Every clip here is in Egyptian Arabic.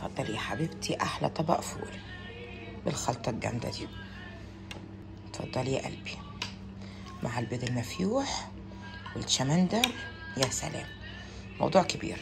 اتفضلي يا حبيبتي احلى طبق فول بالخلطه الجامده دي اتفضلي يا قلبي مع البيض المفيوح والشمندر يا سلام موضوع كبير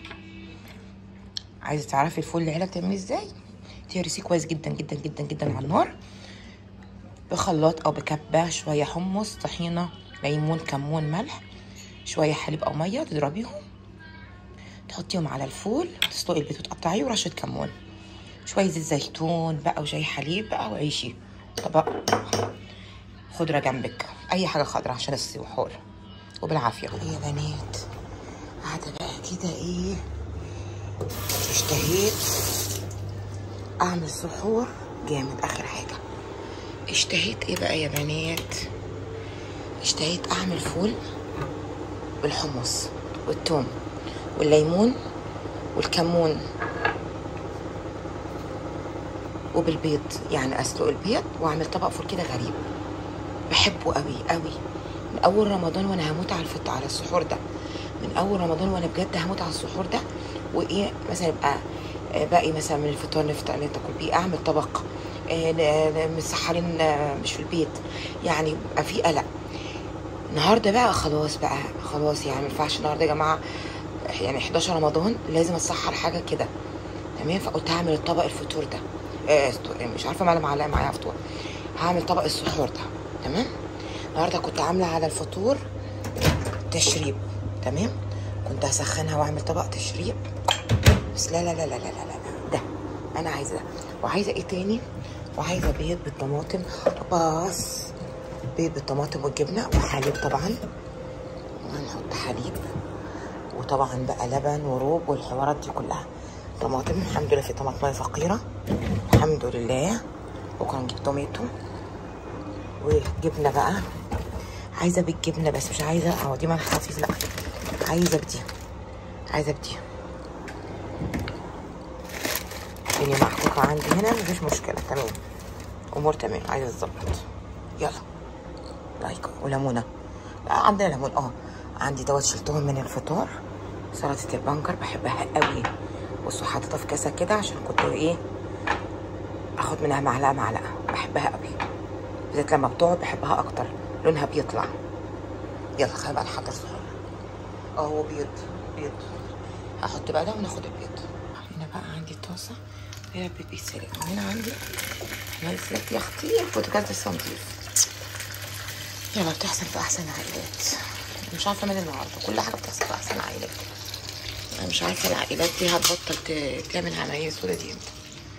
عايزه تعرفي الفول العيله بتعمليه ازاي تهرسيه كويس جدا جدا جدا جدا على النار بخلاط او بكبه شويه حمص طحينه ليمون كمون ملح شويه حليب او ميه تضربيهم تحطيهم على الفول تسلقي البيض وتقطعيه ورشه كمون شويه زيت زيتون بقى وشاي حليب بقى وعيشي طبق خضره جنبك اي حاجه خضره عشان السحور وبالعافيه يا بنات قاعده بقى كده ايه اشتهيت اعمل سحور جامد اخر حاجه اشتهيت ايه بقى يا بنات اشتهيت اعمل فول بالحمص والثوم والليمون والكمون وبالبيض يعني اسلق البيض واعمل طبق فول كده غريب بحبه قوي قوي من اول رمضان وانا هموت على الفطر على السحور ده من اول رمضان وانا بجد هموت على السحور ده وايه مثلا يبقى آه، باقي مثلا من الفطار نفطر ناكل بيه اعمل طبق آه، ن- ن- مسحرين آه، مش في البيت يعني بقى في قلق النهارده بقى خلاص بقى خلاص يعني ما ينفعش النهارده يا جماعه يعني 11 رمضان لازم اتسحر حاجه كده تمام فقلت هعمل الطبق الفطور ده آه ست- مش عارفه مالها معلقه معايا فطور هعمل طبق السحور ده تمام النهارده كنت عامله على الفطور تشريب تمام كنت هسخنها واعمل طبق تشريب بس لا لا لا لا لا لا, لا. ده انا عايزه ده وعايزه ايه تاني وعايزه بيض بالطماطم بس بيض بالطماطم والجبنه وحليب طبعا وهنحط حليب وطبعا بقى لبن وروب والحوارات دي كلها طماطم الحمد لله في طماطم فقيره الحمد لله بكره نجيب توميتو وجبنه بقى عايزه بالجبنه بس مش عايزه اه دي ملح خفيف لا عايزه بدي عايزه بدي الدنيا محكوكه عندي هنا مفيش مشكله تمام امور تمام عايزه الظبط يلا لايك وليمونه لا عندنا ليمون اه عندي دوت شلتهم من الفطار سلطه البنجر بحبها قوي بصوا حاططها في كاسه كده عشان كنت ايه اخد منها معلقه معلقه بحبها قوي بالذات لما بتقعد بحبها اكتر لونها بيطلع يلا خلينا بقى نحضر سحور اه هو بيض بيض هحط بقى ده وناخد البيض هنا بقى عندي طاسه فيها بيض بيتسلق وهنا عندي ملفات يا اختي البوتاجاز لسه نضيف يلا بتحصل في احسن عائلات مش عارفه من النهارده كل حاجه بتحصل في احسن عائلات انا مش عارفه العائلات دي هتبطل ت- تعمل عمليه سودا دي امتى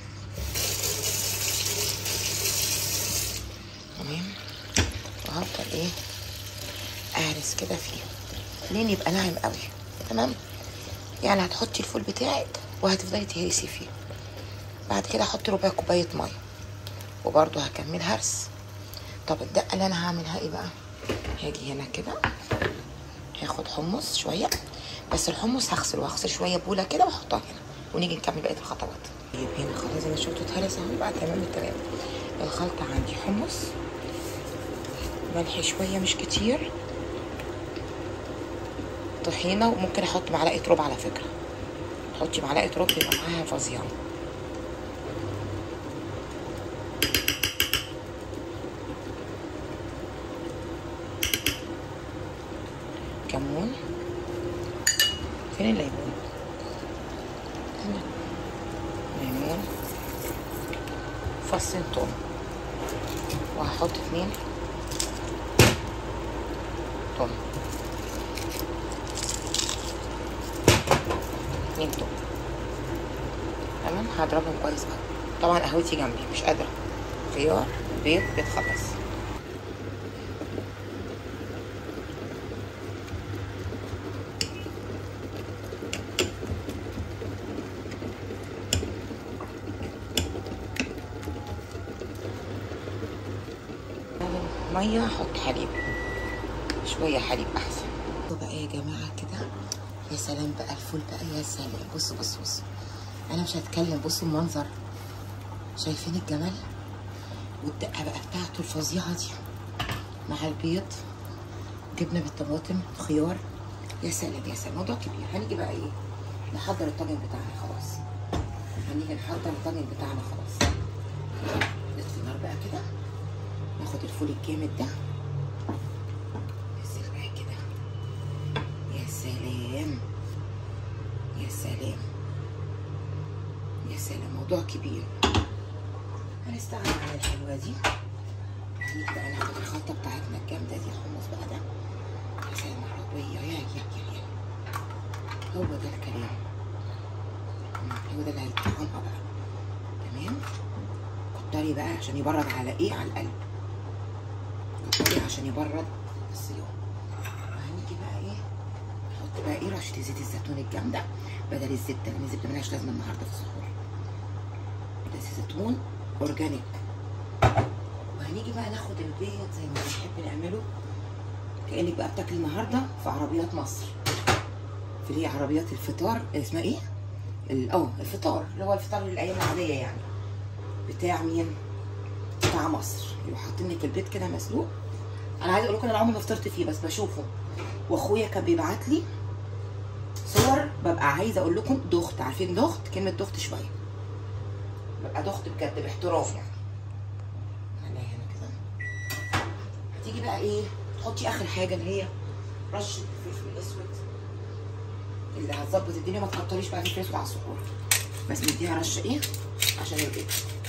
تمام وهفضل ايه اهرس كده فيه لين يبقى ناعم قوي تمام يعني هتحطي الفول بتاعك وهتفضلي تهرسي فيه بعد كده احط ربع كوبايه ميه وبرده هكمل هرس طب الدقه اللي انا هعملها ايه بقى هاجي هنا كده هاخد حمص شويه بس الحمص هغسله هغسل شويه بوله كده واحطها هنا ونيجي نكمل بقيه الخطوات طيب هنا خلاص انا شفته اتهرس اهو بقى تمام التمام الخلطه عندي حمص ملح شويه مش كتير طحينه وممكن احط معلقه ربع على فكره حطي معلقه ربع يبقى معاها فظيعه كمون فين الليمون هنا ليمون فصين توم وهحط اتنين توم اتنين توم تمام هضربهم كويس بقى طبعا قهوتي جنبي مش قادرة خيار بيض بيتخلص ميه احط حليب شويه حليب احسن بصوا بقى يا جماعه كده يا سلام بقى الفول بقى يا سلام بصوا بصوا بصوا انا مش هتكلم بصوا المنظر شايفين الجمال والدقه بقى بتاعته الفظيعه دي مع البيض جبنه بالطماطم خيار يا سلام يا سلام موضوع كبير هنيجي بقى ايه نحضر الطاجن بتاعنا خلاص هنيجي نحضر الطاجن بتاعنا خلاص نطفي النار بقى كده ناخد الفول الجامد ده ننزل بقى كده يا سلام يا سلام يا سلام موضوع كبير هنستغنى عن الحلوة دي هنيجي بقى ناخد الخلطة بتاعتنا الجامدة دي حمص بقى ده يا سلام عربية يا يا يا يا هو ده الكلام هو ده اللي هيطعمها بقى تمام كتري بقى عشان يبرد على ايه على القلب كتري عشان يبرد الصيام هنيجي بقى ايه نحط بقى ايه رشه زيت الزيتون الجامده بدل الزبده لان الزبده ملهاش لازمه النهارده في السحور بدل زيتون اورجانيك وهنيجي بقى ناخد البيض زي ما بنحب نعمله كانك بقى بتاكلي النهارده في عربيات مصر في اللي هي عربيات الفطار اسمها ايه؟ ال- اه الفطار اللي هو الفطار الايام العاديه يعني بتاع مين؟ بتاع مصر يبقوا حاطين لك البيض كده مسلوق انا عايزه اقول لكم انا عمري ما فطرت فيه بس بشوفه واخويا كان بيبعت لي صور ببقى عايزه اقول لكم دخت عارفين دخت كلمه دخت شويه ببقى دخت بجد باحتراف يعني خليها هنا كده هتيجي بقى ايه تحطي اخر حاجه اللي هي رشه الفلفل الاسود اللي هتظبط الدنيا ما تكتريش بقى فلفل اسود على السحور بس نديها رشه ايه عشان البيض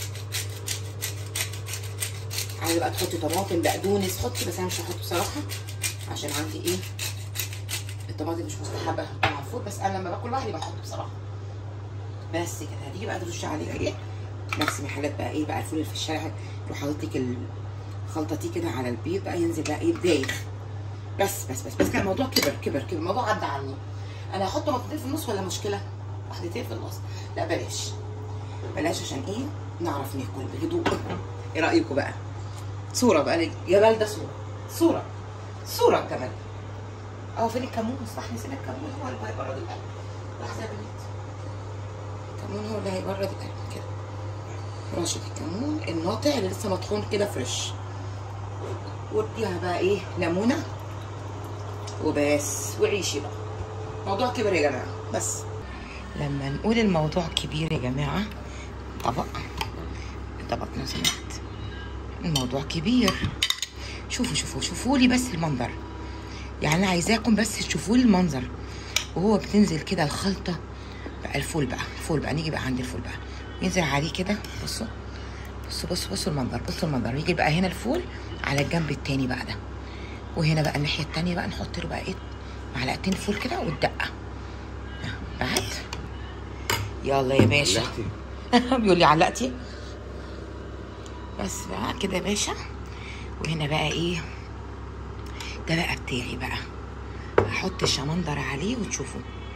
عايزه بقى تحطي طماطم بقدونس حطي بس انا مش هحط بصراحه عشان عندي ايه الطماطم مش مستحبه احطها على الفول بس انا لما باكل لوحدي بحط بصراحه بس كده هتيجي بقى ترشي عليها ايه نفس محلات بقى ايه بقى الفول اللي في الشارع يروح حاطط لك الخلطه دي كده على البيض بقى ينزل بقى ايه دايخ بس بس بس بس كان الموضوع كبر كبر كبر الموضوع عدى عني انا هحط طماطمتين في النص ولا مشكله واحدتين في النص لا بلاش بلاش عشان ايه نعرف ناكل بهدوء ايه رايكم بقى صوره بقى جمال ده صوره صوره صوره كمان اه فين الكمون صح نسينا الكمون هو اللي هيبرد القلب لحظه يا بنات الكمون هو اللي هيبرد القلب كده رشه الكمون الناطع اللي لسه مطحون كده فريش واديها بقى ايه ليمونه وبس وعيشي بقى موضوع كبر يا جماعه بس لما نقول الموضوع كبير يا جماعه طبق طبق لو سمحت الموضوع كبير شوفوا شوفوا شوفوا لي بس المنظر يعني انا عايزاكم بس تشوفوا لي المنظر وهو بتنزل كده الخلطه بقى الفول بقى الفول بقى نيجي بقى عند الفول بقى ينزل عليه كده بصوا بصوا بصوا بصوا المنظر بصوا المنظر يجي بقى هنا الفول على الجنب التاني بقى ده وهنا بقى الناحيه التانيه بقى نحط له بقى ايه معلقتين فول كده والدقه بعد يلا يا باشا بيقول لي علقتي بس بقى كده يا باشا وهنا بقى ايه ده بقى بتاعي بقى هحط الشمندر عليه وتشوفوا